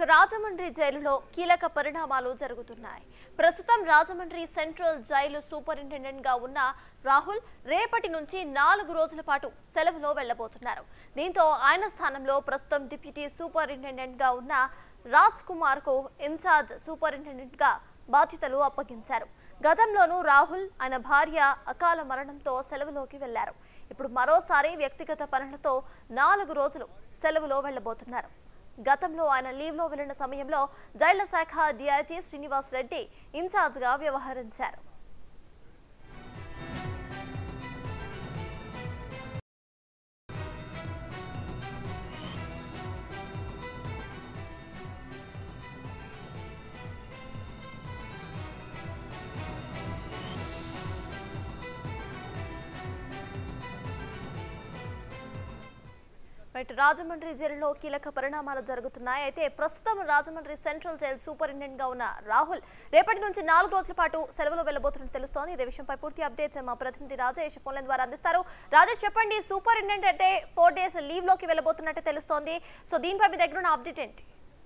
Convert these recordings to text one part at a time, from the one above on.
రాజమండ్రి జైలులో కీలక పరిణామాలు జరుగుతున్నాయి ప్రస్తుతం రాజమండ్రి సెంట్రల్ జైలు సూపరింటెండెంట్ గా ఉన్న రాహుల్ రేపటి నుంచి నాలుగు రోజుల పాటు సెలవులో వెళ్లబోతున్నారు దీంతో ఆయన స్థానంలో ప్రస్తుతం డిప్యూటీ సూపరింటెండెంట్ గా ఉన్న రాజ్ కుమార్ కు ఇన్ఛార్జ్ సూపరింటెండెంట్ గా బాధ్యతలు అప్పగించారు గతంలోనూ రాహుల్ ఆయన భార్య అకాల మరణంతో సెలవులోకి వెళ్లారు ఇప్పుడు మరోసారి వ్యక్తిగత పనులతో నాలుగు రోజులు సెలవులో వెళ్లబోతున్నారు గతంలో ఆయన లీవ్లో వెళ్లిన సమయంలో జైళ్ల శాఖ డిఐజీ శ్రీనివాస్ రెడ్డి ఇన్ఛార్జ్గా వ్యవహరించారు రైట్ రాజమండ్రి జైలులో కీలక పరిణామాలు జరుగుతున్నాయి అయితే ప్రస్తుతం రాజమండ్రి సెంట్రల్ జైల్ సూపరింటెండెంట్ గా ఉన్న రాహుల్ రేపటి నుంచి నాలుగు రోజుల పాటు సెలవులో వెళ్లబోతున్నట్టు తెలుస్తోంది ఇదే విషయంపై పూర్తి అప్డేట్స్ మా ప్రతినిధి రాజేష్ ఫోన్ లైన్ ద్వారా అందిస్తారు రాజేష్ చెప్పండి సూపరింటెండెంట్ అయితే ఫోర్ డేస్ లీవ్ లోకి వెళ్లబోతున్నట్టు తెలుస్తోంది సో దీనిపై మీ దగ్గర ఉన్న అప్డేట్ ఏంటి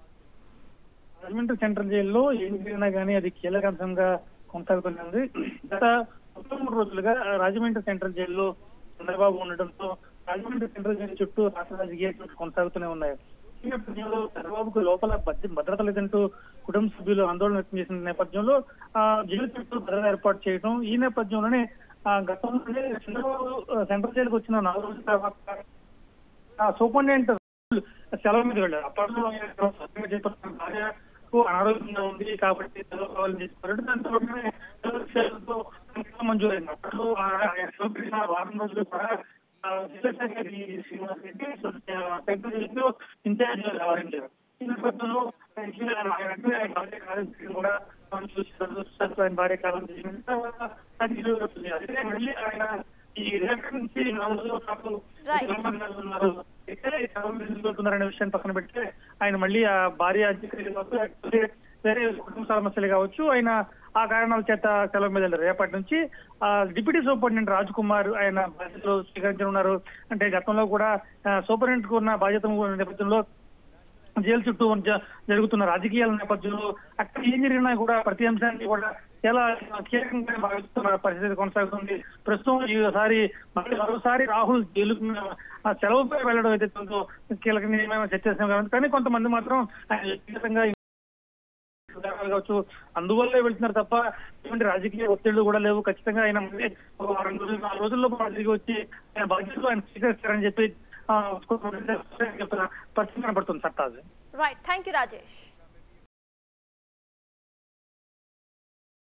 రాజమండ్రి సెంట్రల్ జైల్లో ఏం జరిగినా కానీ అది కీలక అంశంగా కొనసాగుతుంది గత ముప్పై మూడు రోజులుగా రాజమండ్రి సెంట్రల్ జైల్లో చంద్రబాబు ఉండడంతో రాజమండ్రి సెంట్రల్ జైలు చుట్టూ రాష్ట్ర రాజకీయాలు కొనసాగుతూనే ఉన్నాయి ఈ నేపథ్యంలో చంద్రబాబుకు లోపల భద్ర- భద్రత లేదంటూ కుటుంబ సభ్యులు ఆందోళన వ్యక్తం చేసిన నేపథ్యంలో ఆ, జైలు చుట్టూ భద్రత ఏర్పాటు చేయడం ఈ నేపథ్యంలోనే ఆ, గతంలోనే చంద్రబాబు ఆ, సెంట్రల్ జైలుకు వచ్చిన నాలుగు రోజుల తర్వాత ఆ సూపరింటెండెంట్ సెలవు మీద వెళ్ళారు అప్పట్లో ఆయన సత్యంగా చెప్పిన భార్యకు అనారోగ్యంగా ఉంది కాబట్టి సెలవు కావాలని చెప్పారు దాంతో వెంటనే సెలవు సెలవుతో సంఖ్యలో మంజూరైంది అప్పట్లో ఆ ఆయన సెలవు పెట్టిన వారం రోజులు కూడా ఆ, జిల్లా సెక్రటరీ శ్రీనివాస్ రెడ్డి సెంట్రల్ జైలులో ఇన్ఛార్జ్ వ్యవహరించారు ఈ నేపథ్యంలో ఆయన ఇటీవల ఆయన వెంటనే ఆయన భార్య కాలం కూడా మనం చూసి ఆయన భార్య కాలం చేసిన తర్వాత అది ఇరవై రోజులు. అదే మళ్ళీ ఆయన ఈ రేపటి నుంచి నాలుగు రోజుల పాటు Right. తెలంగాణలో ఉన్నారు అయితే చదువుతున్నారనే విషయాన్ని పక్కన పెడితే ఆయన మళ్ళీ ఆ భార్య అంత్యక్రియలు కావచ్చు, లేకపోతే వేరే కుటుంబ సమస్యలు కావచ్చు ఆయన ఆ కారణాల చేత సెలవు మీద వెళ్ళారు రేపటి నుంచి ఆ డిప్యూటీ సూపరింటెండెంట్ రాజ్ కుమార్ ఆయన బాధ్యతలు స్వీకరించనున్నారు అంటే గతంలో కూడా ఆ, సూపరింటెండెంట్ కు ఉన్న బాధ్యత ఉన్న నేపథ్యంలో జైలు చుట్టూ జ- జరుగుతున్న రాజకీయాల నేపథ్యంలో అక్కడ ఏం జరిగినా కూడా ప్రతి అంశాన్ని కూడా చాలా కీలకంగా భావిస్తున్న పరిస్థితి కొనసాగుతుంది ప్రస్తుతం ఈసారి మళ్ళీ మరోసారి రాహుల్ జైలుకు ఆ సెలవుపై వెళ్ళడం అయితే కొంచెం కీలకంగా ఏమైనా చర్చ చేస్తాం కాబట్టి కానీ కొంతమంది మాత్రం ఆయన వ్యక్తిగతంగా ఉదాహరణలు కావచ్చు అందువల్లే వెళ్తున్నారు తప్ప ఎటువంటి రాజకీయ ఒత్తిళ్లు కూడా లేవు ఖచ్చితంగా ఆయన మళ్ళీ ఒక వారం రోజులు నాలుగు రోజుల్లో తిరిగి వచ్చి ఆయన బాధ్యతలు ఆయన స్వీకరిస్తారని చెప్పి ఆ, చెప్తున్న పరిస్థితి కనబడుతుంది సత్తాజ్ రైట్ థ్యాంక్ యూ రాజేష్